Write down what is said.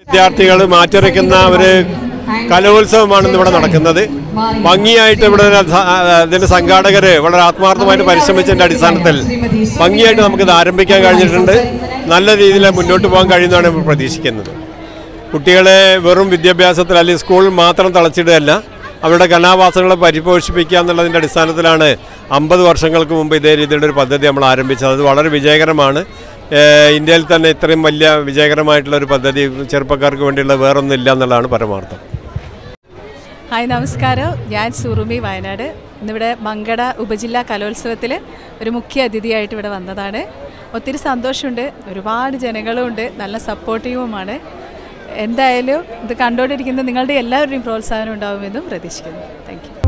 വിദ്യാർത്ഥികൾ മാറ്റിറക്കുന്ന ഒരു കലോത്സവമാണ് ഇന്ന് ഇവിടെ നടക്കുന്നത് ഭംഗിയായിട്ട് ഇവിടെ സ- ഇതിന്റെ സംഘാടകർ വളരെ ആത്മാർത്ഥമായിട്ട് പരിശ്രമിച്ചതിന്റെ അടിസ്ഥാനത്തിൽ ഭംഗിയായിട്ട് നമുക്കിത് ആരംഭിക്കാൻ കഴിഞ്ഞിട്ടുണ്ട് നല്ല രീതിയിൽ മുന്നോട്ട് പോകാൻ കഴിയുന്നതാണ് നമ്മൾ പ്രതീക്ഷിക്കുന്നത് കുട്ടികളെ വെറും വിദ്യാഭ്യാസത്തിൽ അല്ലെങ്കിൽ സ്കൂളിൽ മാത്രം തളച്ചിടുകയല്ല അവരുടെ കലാവാസനകളെ പരിപോഷിപ്പിക്കുക എന്നുള്ളതിൻ്റെ അടിസ്ഥാനത്തിലാണ് അമ്പത് വർഷങ്ങൾക്ക് മുമ്പ് ഇതേ രീതിയിലുള്ള ഒരു പദ്ധതി നമ്മൾ ആരംഭിച്ചത് അത് വളരെ വിജയകരമാണ് ഏഹ് ഇന്ത്യയിൽ തന്നെ ഇത്രയും വലിയ വിജയകരമായിട്ടുള്ള ഒരു പദ്ധതി ചെറുപ്പക്കാർക്ക് വേണ്ടിയുള്ള വേറൊന്നും ഇല്ല എന്നുള്ളതാണ് പരമാർത്ഥം ഹായ് നമസ്കാരം ഞാൻ സുറുമി വയനാട് ഇന്നിവിടെ മങ്കട ഉപജില്ലാ കലോത്സവത്തിൽ ഒരു മുഖ്യ അതിഥിയായിട്ട് ഇവിടെ വന്നതാണ് ഒത്തിരി സന്തോഷമുണ്ട് ഒരുപാട് ജനങ്ങളുമുണ്ട് നല്ല സപ്പോർട്ടീവുമാണ് എന്തായാലും ഇത് കണ്ടുകൊണ്ടിരിക്കുന്ന നിങ്ങളുടെ എല്ലാവരുടെയും പ്രോത്സാഹനം ഉണ്ടാകുമെന്നും പ്രതീക്ഷിക്കുന്നു താങ്ക് യു